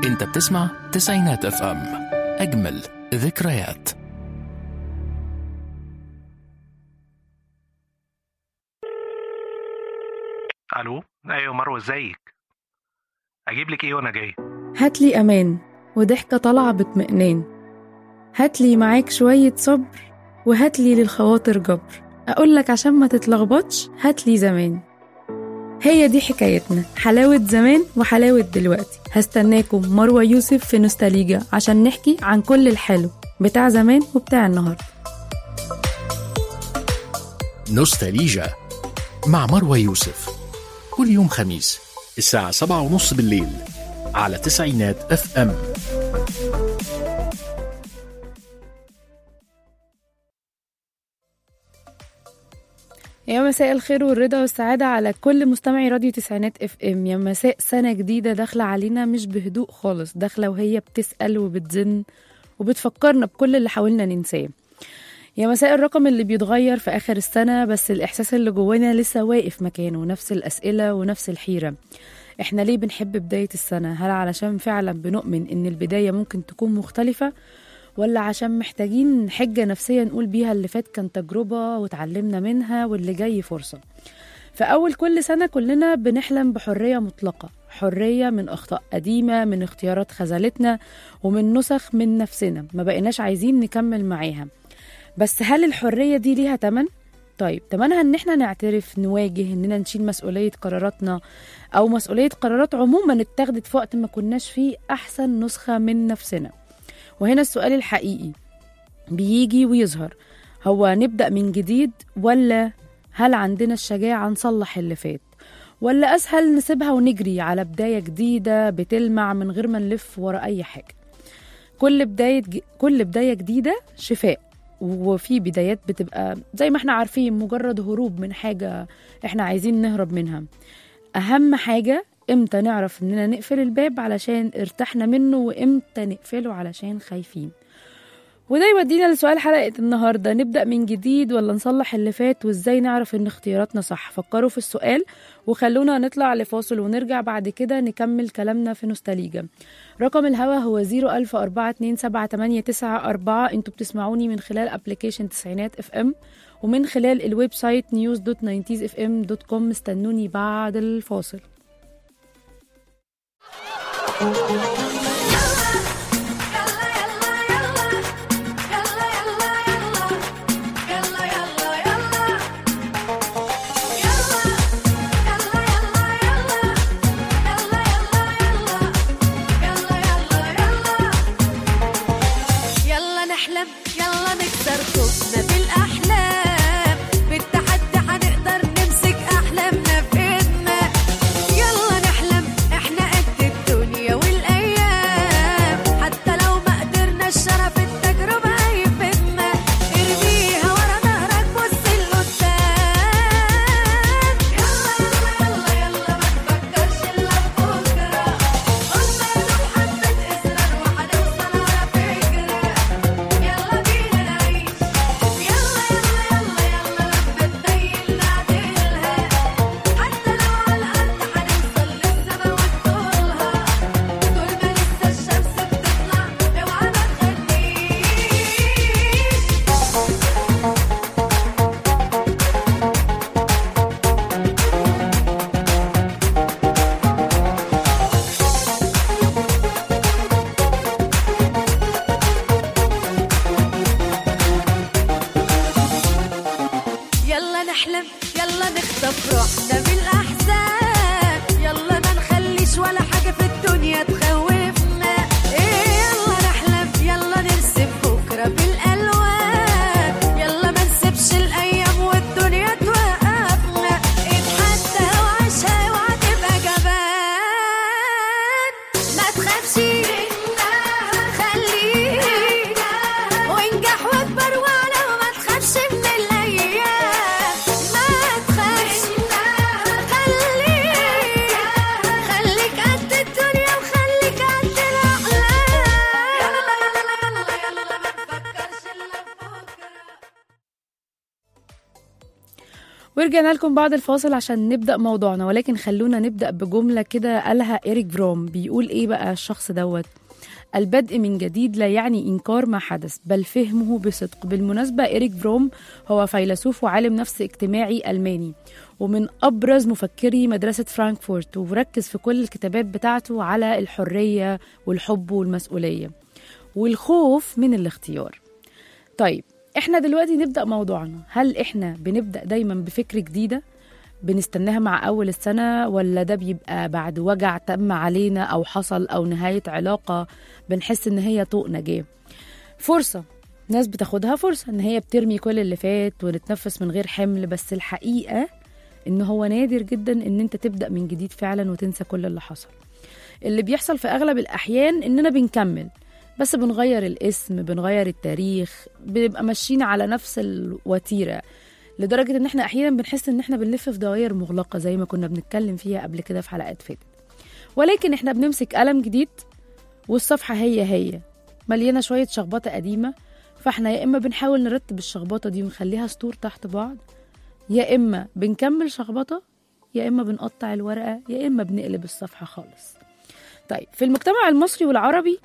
انت بتسمع تسعينات اف ام اجمل ذكريات الو ايوه مروه ازيك اجيب لك ايه وانا جاي هاتلي أمان وضحكة طالعة باطمئنان هاتلي معاك شوية صبر وهاتلي للخواطر جبر أقولك عشان ما تتلخبطش هاتلي زمان هي دي حكايتنا حلاوة زمان وحلاوة دلوقتي هستناكم مروة يوسف في نوستاليجا عشان نحكي عن كل الحلو بتاع زمان وبتاع النهاردة نوستاليجا مع مروى يوسف كل يوم خميس الساعة سبعة ونص بالليل على تسعينات اف ام يا مساء الخير والرضا والسعادة على كل مستمعي راديو تسعينات اف ام يا مساء سنة جديدة داخلة علينا مش بهدوء خالص داخلة وهي بتسأل وبتزن وبتفكرنا بكل اللي حاولنا ننساه يا مساء الرقم اللي بيتغير في آخر السنة بس الإحساس اللي جوانا لسه واقف مكانه نفس الأسئلة ونفس الحيرة احنا ليه بنحب بداية السنة هل علشان فعلا بنؤمن ان البداية ممكن تكون مختلفة ولا عشان محتاجين حجة نفسية نقول بيها اللي فات كان تجربة وتعلمنا منها واللي جاي فرصة في أول كل سنة كلنا بنحلم بحرية مطلقة حرية من أخطاء قديمة من اختيارات خذلتنا ومن نسخ من نفسنا ما بقيناش عايزين نكمل معاها بس هل الحرية دي ليها تمن؟ طيب تمنها ان احنا نعترف نواجه اننا نشيل مسؤولية قراراتنا او مسؤولية قرارات عموما اتخذت في وقت ما كناش فيه احسن نسخة من نفسنا وهنا السؤال الحقيقي بيجي ويظهر هو نبدأ من جديد ولا هل عندنا الشجاعة نصلح اللي فات ولا أسهل نسيبها ونجري على بداية جديدة بتلمع من غير ما نلف ورا أي حاجة كل بداية ج... كل بداية جديدة شفاء وفي بدايات بتبقى زي ما احنا عارفين مجرد هروب من حاجة احنا عايزين نهرب منها أهم حاجة امتى نعرف اننا نقفل الباب علشان ارتحنا منه وامتى نقفله علشان خايفين وده يودينا لسؤال حلقة النهاردة نبدأ من جديد ولا نصلح اللي فات وازاي نعرف ان اختياراتنا صح فكروا في السؤال وخلونا نطلع لفاصل ونرجع بعد كده نكمل كلامنا في نوستاليجا رقم الهوا هو 010427894 انتوا بتسمعوني من خلال ابلكيشن تسعينات اف ام ومن خلال الويب سايت news.90sfm.com استنوني بعد الفاصل يلا نحلم يلا نكسر خوفنا بالأحلام بالتحدي حنقدر نمسك أحلامنا بإيدنا يلا نحلم إحنا قد الدنيا والأيام ورجعنا لكم بعد الفاصل عشان نبدأ موضوعنا ولكن خلونا نبدأ بجملة كده قالها إيريك فروم بيقول إيه بقى الشخص دوت البدء من جديد لا يعني إنكار ما حدث بل فهمه بصدق بالمناسبة إيريك فروم هو فيلسوف وعالم نفس اجتماعي ألماني ومن أبرز مفكري مدرسة فرانكفورت وركز في كل الكتابات بتاعته على الحرية والحب والمسؤولية والخوف من الاختيار طيب احنا دلوقتي نبدأ موضوعنا هل احنا بنبدأ دايما بفكرة جديدة بنستناها مع أول السنة ولا ده بيبقى بعد وجع تم علينا أو حصل أو نهاية علاقة بنحس إن هي طوق نجاة فرصة ناس بتاخدها فرصة إن هي بترمي كل اللي فات ونتنفس من غير حمل بس الحقيقة إن هو نادر جدا إن أنت تبدأ من جديد فعلا وتنسى كل اللي حصل اللي بيحصل في أغلب الأحيان إننا بنكمل بس بنغير الاسم بنغير التاريخ بنبقى ماشيين على نفس الوتيرة لدرجة إن إحنا أحيانا بنحس إن إحنا بنلف في دوائر مغلقة زي ما كنا بنتكلم فيها قبل كده في حلقات فاتت ولكن إحنا بنمسك قلم جديد والصفحة هي هي مليانة شوية شخبطة قديمة فإحنا يا إما بنحاول نرتب الشخبطة دي ونخليها سطور تحت بعض يا إما بنكمل شخبطة يا إما بنقطع الورقة يا إما بنقلب الصفحة خالص طيب في المجتمع المصري والعربي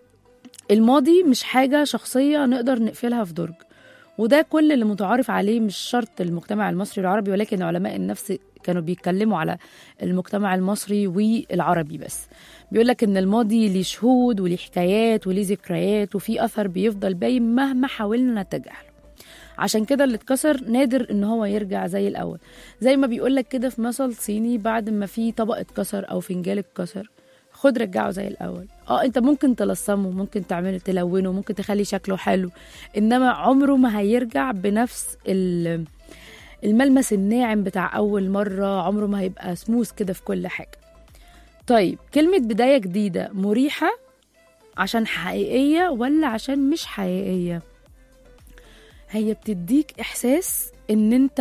الماضي مش حاجة شخصية نقدر نقفلها في درج وده كل اللي متعارف عليه مش شرط المجتمع المصري والعربي ولكن علماء النفس كانوا بيتكلموا على المجتمع المصري والعربي بس بيقول لك ان الماضي ليه شهود وليه حكايات وليه ذكريات وفي اثر بيفضل باين مهما حاولنا نتجاهله عشان كده اللي اتكسر نادر ان هو يرجع زي الاول زي ما بيقول لك كده في مثل صيني بعد ما في طبق اتكسر او فنجان اتكسر خد رجعه زي الاول اه انت ممكن تلصمه ممكن تعمله تلونه ممكن تخلي شكله حلو انما عمره ما هيرجع بنفس ال- الملمس الناعم بتاع اول مره عمره ما هيبقى سموث كده في كل حاجه طيب كلمه بدايه جديده مريحه عشان حقيقيه ولا عشان مش حقيقيه هي بتديك احساس ان انت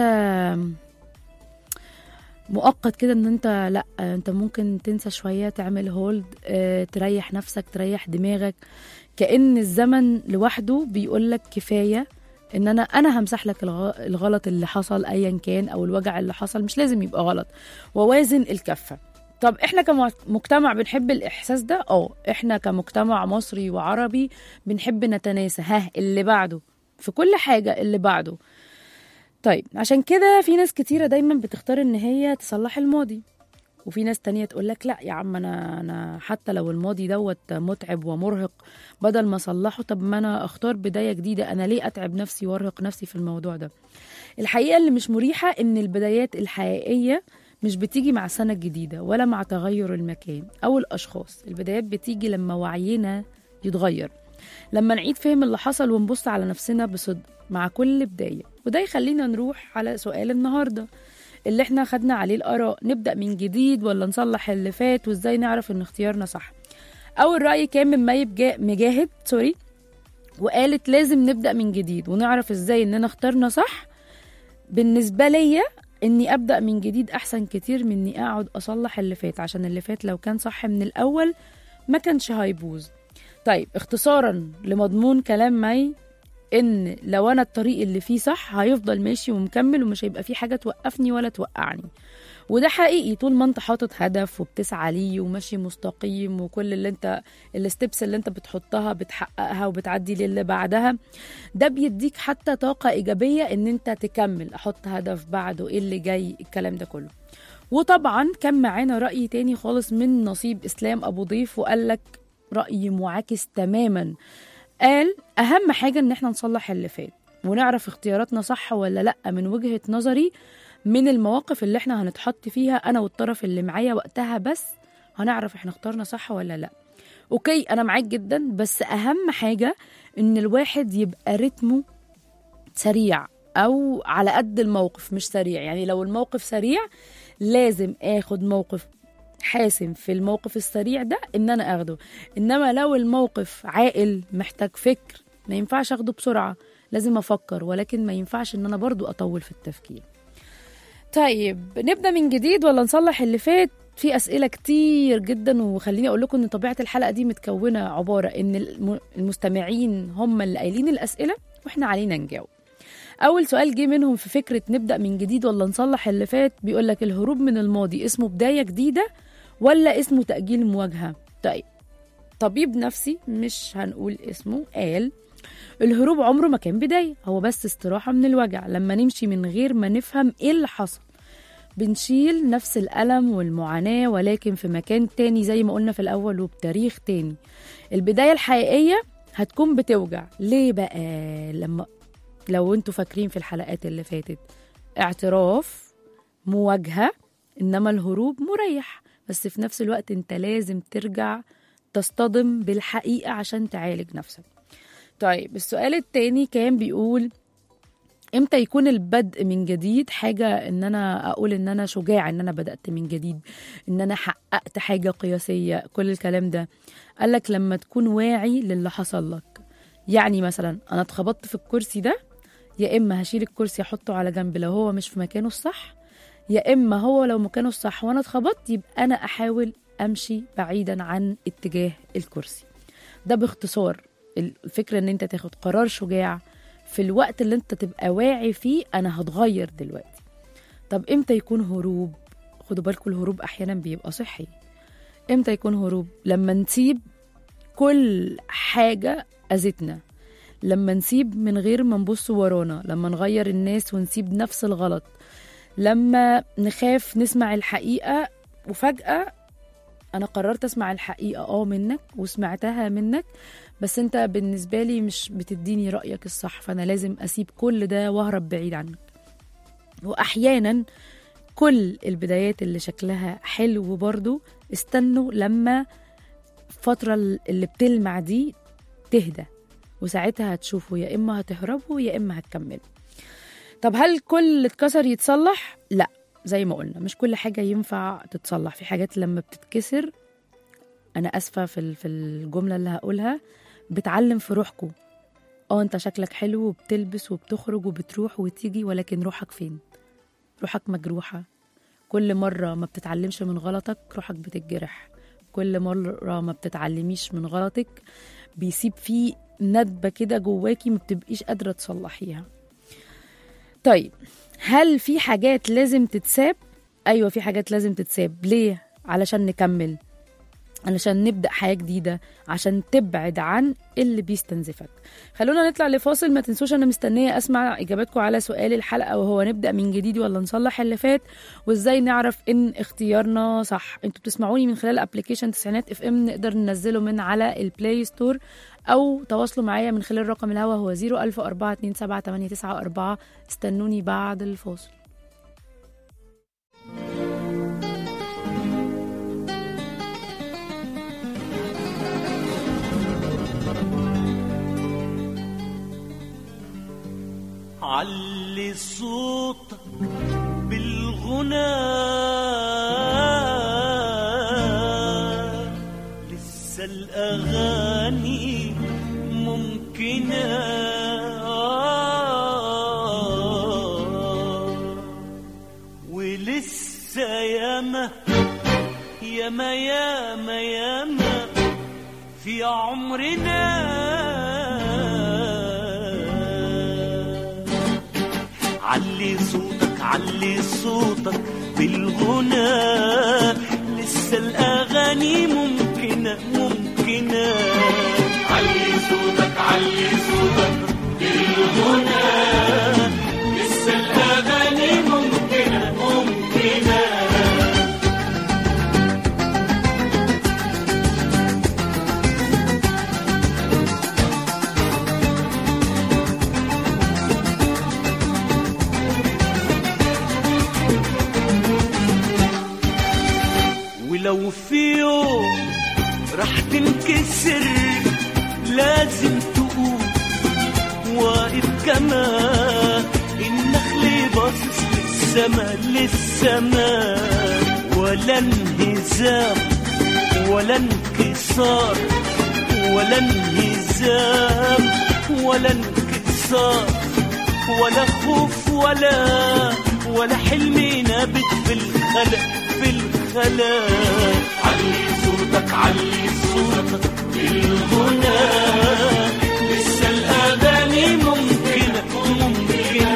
مؤقت كده ان انت لا انت ممكن تنسى شويه تعمل هولد اه تريح نفسك تريح دماغك كأن الزمن لوحده بيقول لك كفايه ان انا انا همسح لك الغ- الغلط اللي حصل ايا كان او الوجع اللي حصل مش لازم يبقى غلط ووازن الكفه طب احنا كمجتمع بنحب الاحساس ده اه احنا كمجتمع مصري وعربي بنحب نتناسى ها اللي بعده في كل حاجه اللي بعده طيب عشان كده في ناس كتيرة دايما بتختار ان هي تصلح الماضي وفي ناس تانية تقول لك لا يا عم انا انا حتى لو الماضي دوت متعب ومرهق بدل ما اصلحه طب ما انا اختار بداية جديدة انا ليه اتعب نفسي وارهق نفسي في الموضوع ده الحقيقة اللي مش مريحة ان البدايات الحقيقية مش بتيجي مع سنة جديدة ولا مع تغير المكان أو الأشخاص البدايات بتيجي لما وعينا يتغير لما نعيد فهم اللي حصل ونبص على نفسنا بصدق مع كل بداية وده يخلينا نروح على سؤال النهاردة اللي احنا خدنا عليه الآراء نبدأ من جديد ولا نصلح اللي فات وازاي نعرف ان اختيارنا صح أول رأي كان من ميب جا- مجاهد سوري وقالت لازم نبدأ من جديد ونعرف ازاي اننا اخترنا صح بالنسبة ليا اني ابدأ من جديد احسن كتير من اني اقعد اصلح اللي فات عشان اللي فات لو كان صح من الاول ما كانش هيبوظ طيب اختصارا لمضمون كلام مي ان لو انا الطريق اللي فيه صح هيفضل ماشي ومكمل ومش هيبقى فيه حاجه توقفني ولا توقعني وده حقيقي طول ما انت حاطط هدف وبتسعى ليه وماشي مستقيم وكل اللي انت الستبس اللي انت بتحطها بتحققها وبتعدي للي بعدها ده بيديك حتى طاقه ايجابيه ان انت تكمل احط هدف بعده ايه اللي جاي الكلام ده كله وطبعا كان معانا راي تاني خالص من نصيب اسلام ابو ضيف وقال لك راي معاكس تماما قال اهم حاجه ان احنا نصلح اللي فات ونعرف اختياراتنا صح ولا لا من وجهه نظري من المواقف اللي احنا هنتحط فيها انا والطرف اللي معايا وقتها بس هنعرف احنا اخترنا صح ولا لا اوكي انا معاك جدا بس اهم حاجه ان الواحد يبقى رتمه سريع او على قد الموقف مش سريع يعني لو الموقف سريع لازم اخد موقف حاسم في الموقف السريع ده ان انا اخده انما لو الموقف عاقل محتاج فكر ما ينفعش اخده بسرعه لازم افكر ولكن ما ينفعش ان انا برضو اطول في التفكير طيب نبدا من جديد ولا نصلح اللي فات في اسئله كتير جدا وخليني اقول لكم ان طبيعه الحلقه دي متكونه عباره ان الم- المستمعين هم اللي قايلين الاسئله واحنا علينا نجاوب اول سؤال جه منهم في فكره نبدا من جديد ولا نصلح اللي فات بيقول لك الهروب من الماضي اسمه بدايه جديده ولا اسمه تاجيل مواجهه طيب طبيب نفسي مش هنقول اسمه قال الهروب عمره ما كان بدايه هو بس استراحه من الوجع لما نمشي من غير ما نفهم ايه اللي حصل بنشيل نفس الألم والمعاناة ولكن في مكان تاني زي ما قلنا في الأول وبتاريخ تاني البداية الحقيقية هتكون بتوجع ليه بقى لما لو انتوا فاكرين في الحلقات اللي فاتت اعتراف مواجهة إنما الهروب مريح بس في نفس الوقت انت لازم ترجع تصطدم بالحقيقة عشان تعالج نفسك طيب السؤال التاني كان بيقول امتى يكون البدء من جديد حاجة ان انا اقول ان انا شجاع ان انا بدأت من جديد ان انا حققت حاجة قياسية كل الكلام ده قالك لما تكون واعي للي حصل لك يعني مثلا انا اتخبطت في الكرسي ده يا اما هشيل الكرسي احطه على جنب لو هو مش في مكانه الصح يا اما هو لو مكانه الصح وانا اتخبطت يبقى انا احاول امشي بعيدا عن اتجاه الكرسي ده باختصار الفكرة ان انت تاخد قرار شجاع في الوقت اللي انت تبقى واعي فيه انا هتغير دلوقتي طب امتى يكون هروب خدوا بالكم الهروب احيانا بيبقى صحي امتى يكون هروب لما نسيب كل حاجة اذتنا لما نسيب من غير ما نبص ورانا لما نغير الناس ونسيب نفس الغلط لما نخاف نسمع الحقيقة وفجأة أنا قررت أسمع الحقيقة اه منك وسمعتها منك بس أنت بالنسبة لي مش بتديني رأيك الصح فأنا لازم أسيب كل ده وأهرب بعيد عنك وأحيانا كل البدايات اللي شكلها حلو برضو استنوا لما الفترة اللي بتلمع دي تهدى وساعتها هتشوفوا يا إما هتهربوا يا إما هتكملوا طب هل كل اللي اتكسر يتصلح؟ لا زي ما قلنا مش كل حاجة ينفع تتصلح في حاجات لما بتتكسر أنا أسفة في ال- في الجملة اللي هقولها بتعلم في روحكم اه انت شكلك حلو وبتلبس وبتخرج وبتروح وتيجي ولكن روحك فين روحك مجروحة كل مرة ما بتتعلمش من غلطك روحك بتتجرح كل مرة ما بتتعلميش من غلطك بيسيب فيه ندبة كده جواكي ما بتبقيش قادرة تصلحيها طيب هل في حاجات لازم تتساب؟ أيوة في حاجات لازم تتساب ليه؟ علشان نكمل علشان نبدأ حياة جديدة عشان تبعد عن اللي بيستنزفك خلونا نطلع لفاصل ما تنسوش أنا مستنية أسمع إجاباتكم على سؤال الحلقة وهو نبدأ من جديد ولا نصلح اللي فات وإزاي نعرف إن اختيارنا صح انتوا بتسمعوني من خلال ابلكيشن تسعينات اف ام نقدر ننزله من على البلاي ستور أو تواصلوا معايا من خلال رقم الهوا هو 010427894 استنوني بعد الفاصل علي صوتك بالغنى لسه الأغاني ممكنة ولسه ياما ياما ياما ياما في عمرنا علي صوتك علي صوتك بالغنى لسه الأغاني ممكنة ممكنة علي صوتك علي صوتك بالغنى لسه الأغاني ممكنة ممكنة ولو في يوم راح تنكسر لازم تقوم واقف كما النخل باصص للسما للسما ولا انهزام ولا انكسار ولا انهزام ولا انكسار ولا خوف ولا ولا حلم نابت في الخلق في الخلق علي صوتك علي صوتك بالغنى لسه الأغاني ممكنة ممكنة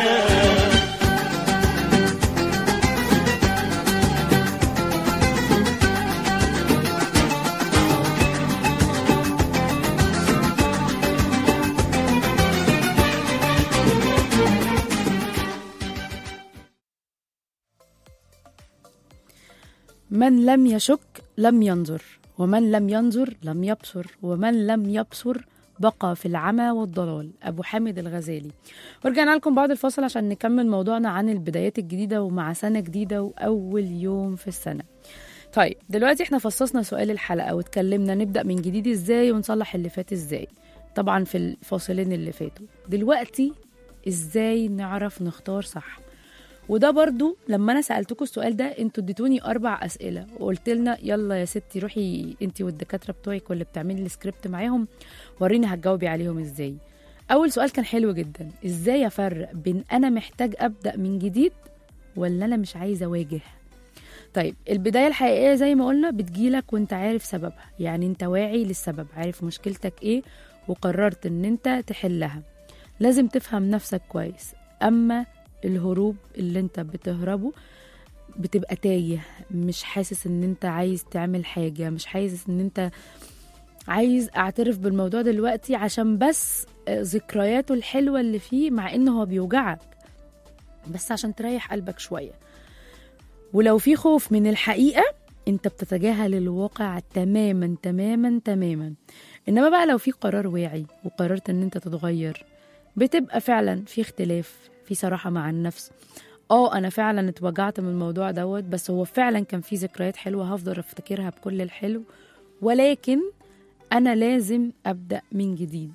من لم يشك لم ينظر ومن لم ينظر لم يبصر ومن لم يبصر بقى في العمى والضلال أبو حامد الغزالي ورجعنا لكم بعد الفاصل عشان نكمل موضوعنا عن البدايات الجديدة ومع سنة جديدة وأول يوم في السنة طيب دلوقتي احنا فصصنا سؤال الحلقة واتكلمنا نبدأ من جديد ازاي ونصلح اللي فات ازاي طبعا في الفاصلين اللي فاتوا دلوقتي ازاي نعرف نختار صح وده برضو لما انا سالتكم السؤال ده انتوا اديتوني اربع اسئله وقلت لنا يلا يا ستي روحي انت والدكاتره بتوعك واللي بتعملي السكريبت معاهم وريني هتجاوبي عليهم ازاي اول سؤال كان حلو جدا ازاي افرق بين انا محتاج ابدا من جديد ولا انا مش عايزه اواجه طيب البدايه الحقيقيه زي ما قلنا بتجيلك وانت عارف سببها يعني انت واعي للسبب عارف مشكلتك ايه وقررت ان انت تحلها لازم تفهم نفسك كويس اما الهروب اللي انت بتهربه بتبقى تايه مش حاسس ان انت عايز تعمل حاجة مش حاسس ان انت عايز اعترف بالموضوع دلوقتي عشان بس ذكرياته الحلوة اللي فيه مع انه هو بيوجعك بس عشان تريح قلبك شوية ولو في خوف من الحقيقة انت بتتجاهل الواقع تماما تماما تماما انما بقى لو في قرار واعي وقررت ان انت تتغير بتبقى فعلا في اختلاف في صراحة مع النفس اه انا فعلا اتوجعت من الموضوع دوت بس هو فعلا كان في ذكريات حلوة هفضل افتكرها بكل الحلو ولكن انا لازم ابدأ من جديد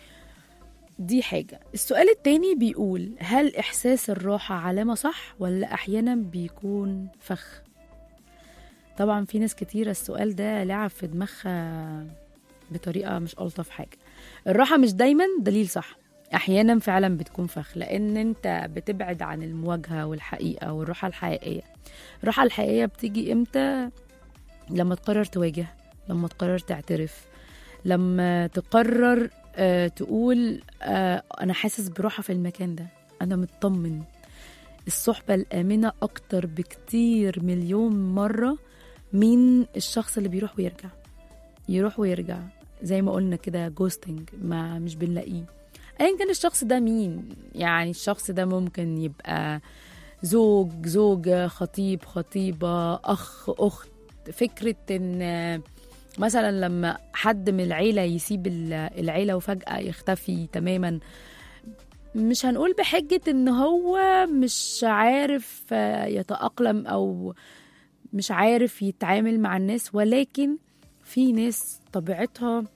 دي حاجة السؤال التاني بيقول هل إحساس الراحة علامة صح ولا أحيانا بيكون فخ طبعا في ناس كتيرة السؤال ده لعب في دماغها بطريقة مش ألطف حاجة الراحة مش دايما دليل صح احيانا فعلا بتكون فخ لان انت بتبعد عن المواجهه والحقيقه والراحه الحقيقيه الراحه الحقيقيه بتيجي امتى لما تقرر تواجه لما تقرر تعترف لما تقرر آه تقول آه انا حاسس براحه في المكان ده انا مطمن الصحبه الامنه اكتر بكتير مليون مره من الشخص اللي بيروح ويرجع يروح ويرجع زي ما قلنا كده جوستنج ما مش بنلاقيه ايا كان الشخص ده مين يعني الشخص ده ممكن يبقى زوج زوجة خطيب خطيبة أخ أخت فكرة إن مثلا لما حد من العيلة يسيب العيلة وفجأة يختفي تماما مش هنقول بحجة إن هو مش عارف يتأقلم أو مش عارف يتعامل مع الناس ولكن في ناس طبيعتها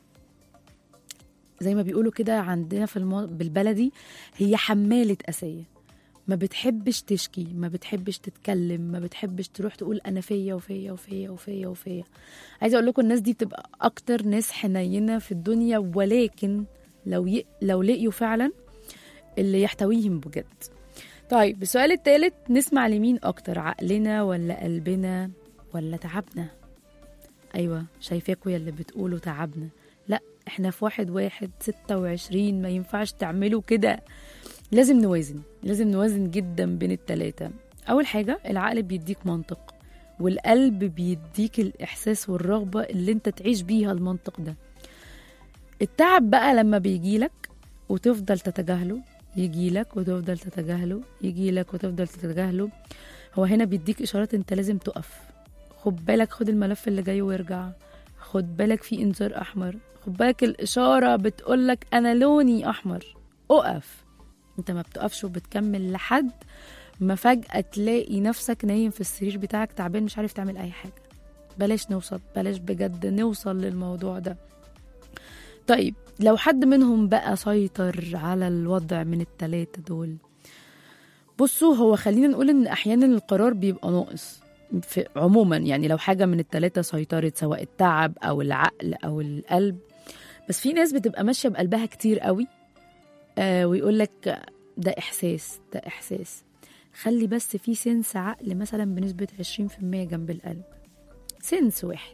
زي ما بيقولوا كده عندنا في المو... بالبلدي هي حمالة أسية ما بتحبش تشكي ما بتحبش تتكلم ما بتحبش تروح تقول أنا فيا وفيا وفيا وفيا وفيا عايزة أقول لكم الناس دي بتبقى أكتر ناس حنينة في الدنيا ولكن لو ي... لو لقيوا فعلا اللي يحتويهم بجد طيب السؤال الثالث نسمع لمين أكتر عقلنا ولا قلبنا ولا تعبنا أيوة شايفاكوا يا اللي بتقولوا تعبنا لا احنا في واحد واحد ستة وعشرين ما ينفعش تعملوا كده لازم نوازن لازم نوازن جدا بين التلاتة أول حاجة العقل بيديك منطق والقلب بيديك الإحساس والرغبة اللي انت تعيش بيها المنطق ده التعب بقى لما بيجيلك وتفضل تتجاهله يجيلك وتفضل تتجاهله يجيلك وتفضل تتجاهله هو هنا بيديك إشارات انت لازم تقف خد بالك خد الملف اللي جاي وارجع خد بالك في انذار احمر خد بالك الاشاره بتقولك انا لوني احمر اقف انت ما بتقفش وبتكمل لحد ما فجاه تلاقي نفسك نايم في السرير بتاعك تعبان مش عارف تعمل اي حاجه بلاش نوصل بلاش بجد نوصل للموضوع ده طيب لو حد منهم بقى سيطر على الوضع من التلاتة دول بصوا هو خلينا نقول ان احيانا القرار بيبقى ناقص في عموما يعني لو حاجه من التلاتة سيطرت سواء التعب او العقل او القلب بس في ناس بتبقى ماشيه بقلبها كتير قوي آه ويقول لك ده احساس ده احساس خلي بس في سنس عقل مثلا بنسبه 20% جنب القلب سنس واحد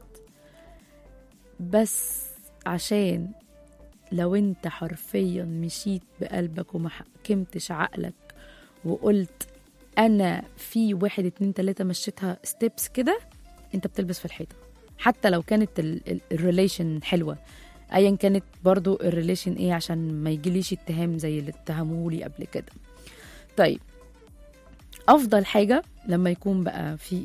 بس عشان لو انت حرفيا مشيت بقلبك وما حكمتش عقلك وقلت انا في واحد اتنين تلاتة مشيتها ستيبس كده انت بتلبس في الحيطة حتى لو كانت الريليشن حلوة ايا كانت برضو الريليشن ايه عشان ما يجيليش اتهام زي اللي اتهمولي قبل كده طيب افضل حاجة لما يكون بقى في ايه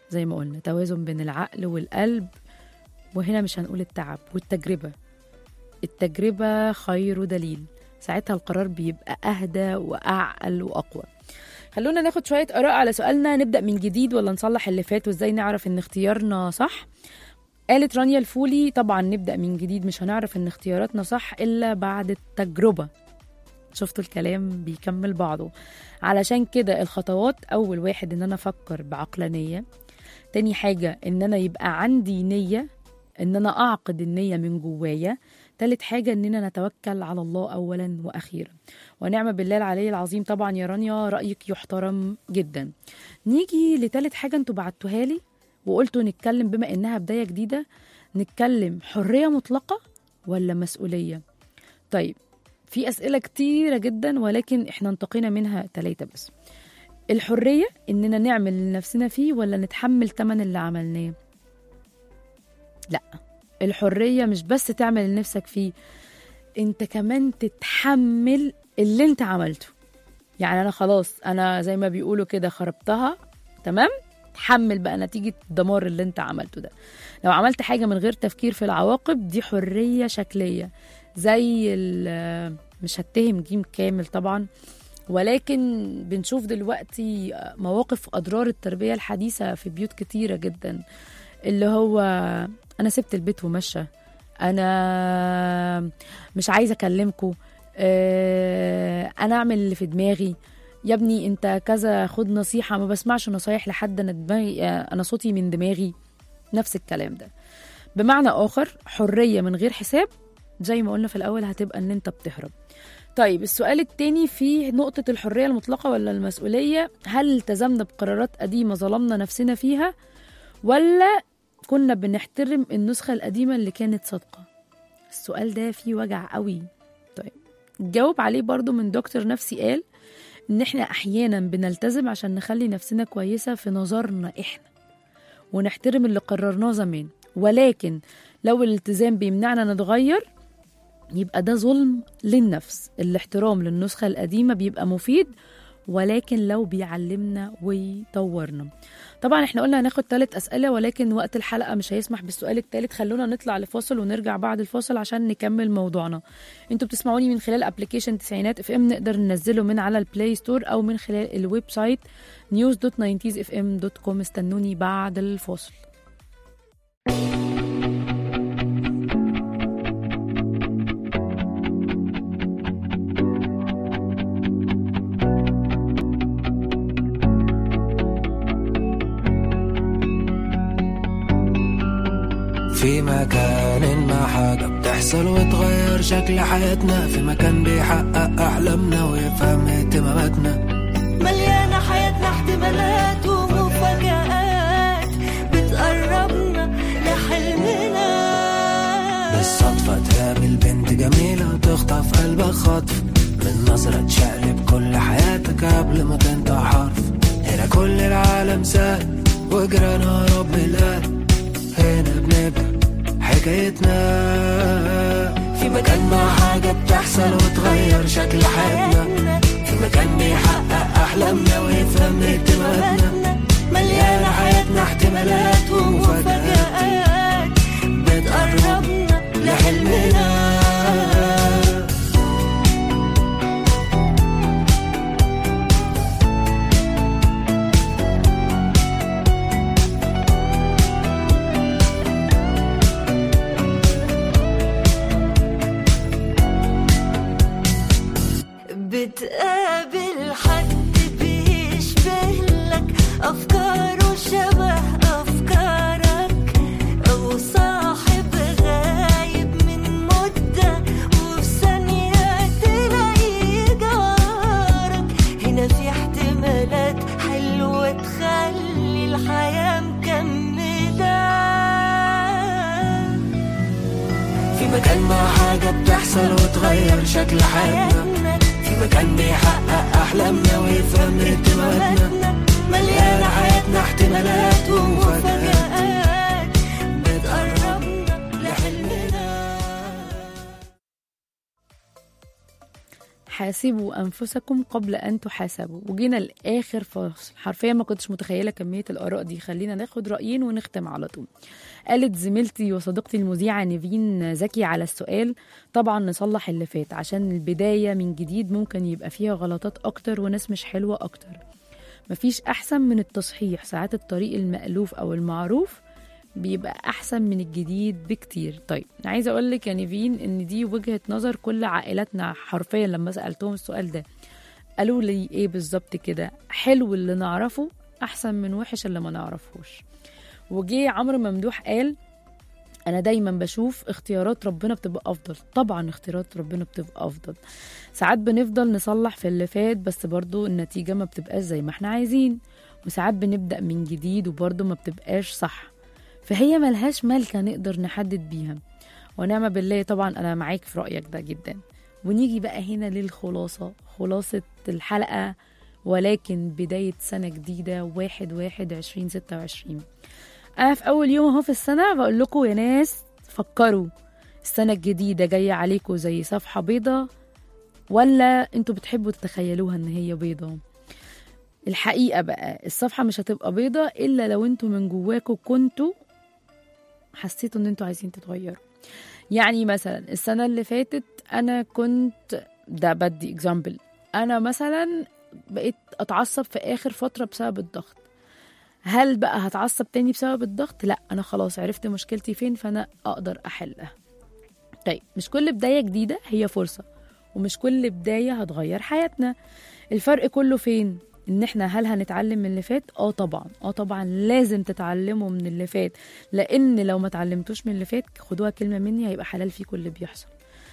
زي ما قلنا توازن بين العقل والقلب وهنا مش هنقول التعب والتجربة التجربة خير دليل ساعتها القرار بيبقى أهدى وأعقل وأقوى خلونا ناخد شوية آراء على سؤالنا نبدأ من جديد ولا نصلح اللي فات وإزاي نعرف إن اختيارنا صح قالت رانيا الفولي طبعا نبدأ من جديد مش هنعرف إن اختياراتنا صح إلا بعد التجربة شفتوا الكلام بيكمل بعضه علشان كده الخطوات أول واحد إن أنا أفكر بعقلانية تاني حاجة إن أنا يبقى عندي نية إن أنا أعقد النية من جوايا تالت حاجة إننا نتوكل على الله أولا وأخيرا ونعم بالله العلي العظيم طبعا يا رانيا رأيك يحترم جدا نيجي لتالت حاجة انتوا بعتوها لي وقلتوا نتكلم بما إنها بداية جديدة نتكلم حرية مطلقة ولا مسؤولية طيب في أسئلة كتيرة جدا ولكن احنا انتقينا منها تلاتة بس الحرية إننا نعمل لنفسنا فيه ولا نتحمل تمن اللي عملناه لا الحرية مش بس تعمل لنفسك فيه انت كمان تتحمل اللي انت عملته يعني انا خلاص انا زي ما بيقولوا كده خربتها تمام تحمل بقى نتيجة الدمار اللي انت عملته ده لو عملت حاجة من غير تفكير في العواقب دي حرية شكلية زي ال- مش هتهم جيم كامل طبعا ولكن بنشوف دلوقتي مواقف أضرار التربية الحديثة في بيوت كتيرة جدا اللي هو أنا سبت البيت ومشى أنا مش عايزة أكلمكم آه، أنا أعمل اللي في دماغي يا ابني انت كذا خد نصيحة ما بسمعش نصايح لحد انا دماغي آه، انا صوتي من دماغي نفس الكلام ده بمعنى اخر حرية من غير حساب زي ما قلنا في الاول هتبقى ان انت بتهرب طيب السؤال التاني في نقطة الحرية المطلقة ولا المسؤولية هل التزمنا بقرارات قديمة ظلمنا نفسنا فيها ولا كنا بنحترم النسخة القديمة اللي كانت صادقة السؤال ده فيه وجع قوي طيب جاوب عليه برضو من دكتور نفسي قال ان احنا احيانا بنلتزم عشان نخلي نفسنا كويسة في نظرنا احنا ونحترم اللي قررناه زمان ولكن لو الالتزام بيمنعنا نتغير يبقى ده ظلم للنفس الاحترام للنسخة القديمة بيبقى مفيد ولكن لو بيعلمنا ويطورنا طبعا احنا قلنا هناخد ثلاث أسئلة ولكن وقت الحلقة مش هيسمح بالسؤال الثالث خلونا نطلع لفاصل ونرجع بعد الفاصل عشان نكمل موضوعنا انتوا بتسمعوني من خلال ابلكيشن تسعينات اف ام نقدر ننزله من على البلاي ستور او من خلال الويب سايت news.90sfm.com استنوني بعد الفاصل في مكان ما حاجة بتحصل وتغير شكل حياتنا في مكان بيحقق أحلامنا ويفهم اهتماماتنا مليانة حياتنا احتمالات ومفاجآت بتقربنا لحلمنا بالصدفة تقابل بنت جميلة وتخطف قلبك خطف من نظرة تشقلب كل حياتك قبل ما تنطق حرف هنا كل العالم سهل وجرانا رب القلب هنا بنبدأ حكايتنا في مكان ما حاجة بتحصل وتغير شكل حياتنا في مكان بيحقق أحلامنا ويفهم اهتماماتنا مليانة حياتنا احتمالات ومفاجآت مفاجآت بتقربنا لحلمنا بتقابل حد بيشبه لك أفكاره شبه أفكارك أو صاحب غايب من مدة وفي ثانية تلاقيه جارك هنا في احتمالات حلوة تخلي الحياة مكملة في مكان ما حاجة بتحصل وتغير شكل حياتنا في مكان بيحقق أحلامنا ويفهم اهتماماتنا مليانة حياتنا احتمالات ومفاجآت مفاجآت بتقربنا لحلمنا حاسبوا أنفسكم قبل أن تحاسبوا وجينا لآخر فصل حرفيا ما كنتش متخيلة كمية الآراء دي خلينا ناخد رأيين ونختم على طول قالت زميلتي وصديقتي المذيعة نيفين زكي على السؤال طبعا نصلح اللي فات عشان البداية من جديد ممكن يبقى فيها غلطات أكتر وناس مش حلوة أكتر مفيش أحسن من التصحيح ساعات الطريق المألوف أو المعروف بيبقى أحسن من الجديد بكتير طيب أنا عايزة أقول لك يا نيفين إن دي وجهة نظر كل عائلاتنا حرفيا لما سألتهم السؤال ده قالوا لي إيه بالظبط كده حلو اللي نعرفه أحسن من وحش اللي ما نعرفهوش وجي عمرو ممدوح قال انا دايما بشوف اختيارات ربنا بتبقى افضل طبعا اختيارات ربنا بتبقى افضل ساعات بنفضل نصلح في اللي فات بس برضو النتيجة ما بتبقاش زي ما احنا عايزين وساعات بنبدأ من جديد وبرضو ما بتبقاش صح فهي ملهاش ملكة نقدر نحدد بيها ونعم بالله طبعا أنا معاك في رأيك ده جدا ونيجي بقى هنا للخلاصة خلاصة الحلقة ولكن بداية سنة جديدة واحد واحد عشرين ستة وعشرين أنا في أول يوم أهو في السنة بقول لكم يا ناس فكروا السنة الجديدة جاية عليكم زي صفحة بيضة ولا انتوا بتحبوا تتخيلوها ان هي بيضة الحقيقة بقى الصفحة مش هتبقى بيضة إلا لو انتوا من جواكوا كنتوا حسيتوا ان انتوا عايزين تتغيروا يعني مثلا السنة اللي فاتت أنا كنت ده بدي اكزامبل أنا مثلا بقيت أتعصب في آخر فترة بسبب الضغط هل بقى هتعصب تاني بسبب الضغط؟ لا أنا خلاص عرفت مشكلتي فين فأنا أقدر أحلها طيب مش كل بداية جديدة هي فرصة ومش كل بداية هتغير حياتنا الفرق كله فين؟ ان احنا هل هنتعلم من اللي فات؟ اه طبعا اه طبعا لازم تتعلموا من اللي فات لان لو ما اتعلمتوش من اللي فات خدوها كلمة مني هيبقى حلال فيكم اللي بيحصل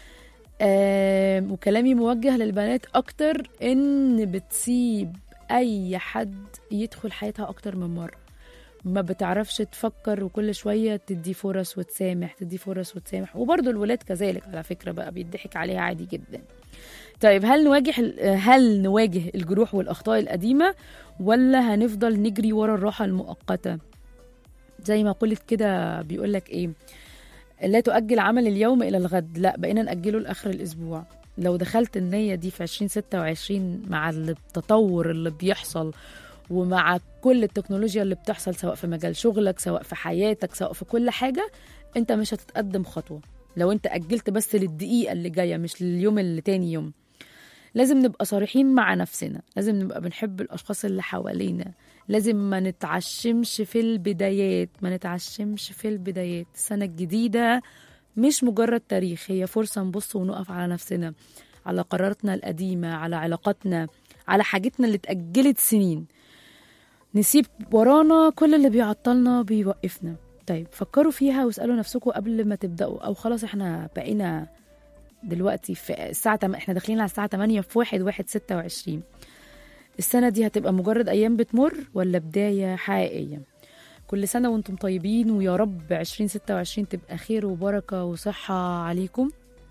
آه وكلامي موجه للبنات اكتر ان بتسيب اي حد يدخل حياتها اكتر من مرة ما بتعرفش تفكر وكل شوية تدي فرص وتسامح تدي فرص وتسامح وبرضه الولاد كذلك على فكرة بقى بيضحك عليها عادي جدا طيب هل نواجه هل نواجه الجروح والأخطاء القديمة ولا هنفضل نجري ورا الراحة المؤقتة زي ما قلت كده بيقول لك ايه لا تؤجل عمل اليوم إلى الغد لا بقينا نأجله لآخر الأسبوع لو دخلت النية دي في 2026 مع التطور اللي بيحصل ومع كل التكنولوجيا اللي بتحصل سواء في مجال شغلك سواء في حياتك سواء في كل حاجة انت مش هتتقدم خطوة لو انت أجلت بس للدقيقة اللي جاية مش لليوم اللي تاني يوم لازم نبقى صريحين مع نفسنا لازم نبقى بنحب الأشخاص اللي حوالينا لازم ما نتعشمش في البدايات ما نتعشمش في البدايات السنة الجديدة مش مجرد تاريخ هي فرصة نبص ونقف على نفسنا على قراراتنا القديمة على علاقاتنا على حاجتنا اللي اتأجلت سنين نسيب ورانا كل اللي بيعطلنا بيوقفنا طيب فكروا فيها واسألوا نفسكم قبل ما تبدأوا أو خلاص احنا بقينا دلوقتي في الساعة تم... احنا داخلين على الساعة 8 في 1 1 26 السنة دي هتبقى مجرد أيام بتمر ولا بداية حقيقية كل سنة وانتم طيبين ويا رب 2026 تبقى خير وبركة وصحة عليكم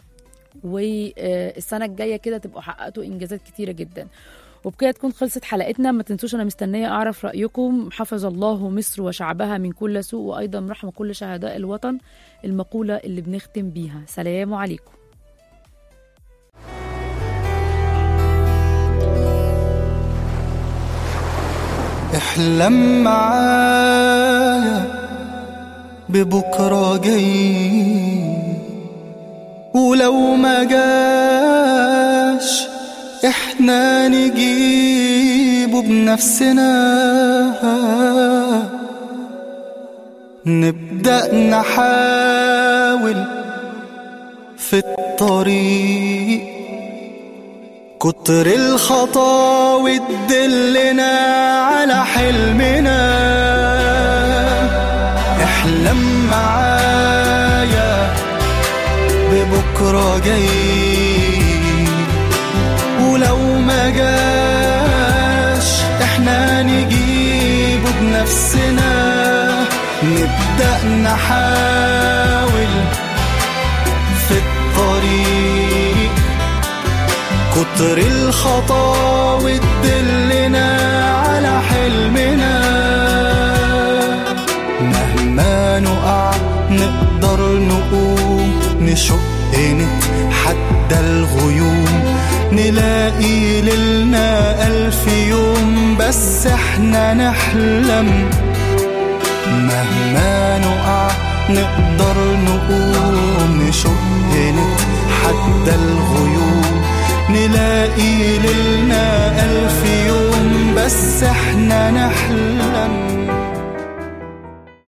والسنة الجاية كده تبقوا حققتوا إنجازات كتيرة جدا وبكده تكون خلصت حلقتنا ما تنسوش انا مستنيه اعرف رايكم حفظ الله مصر وشعبها من كل سوء وايضا رحم كل شهداء الوطن المقوله اللي بنختم بيها سلام عليكم احلم معايا ببكرة جاي ولو ما جاش احنا نجيبه بنفسنا نبدأ نحاول في الطريق كتر الخطاوي تدلنا على حلمنا احلم معايا ببكرة جاي ولو ما جاش احنا نجيبه بنفسنا نبدأ نحاول في الطريق كتر الخطاوي تدلنا على حلمنا مهما نقع نقدر نقوم نشق نتحدى الغيوم نلاقي ليلنا ألف يوم بس احنا نحلم مهما نقع نقدر نقوم نشق نتحدى الغيوم نلاقي ليلنا ألف يوم بس احنا نحلم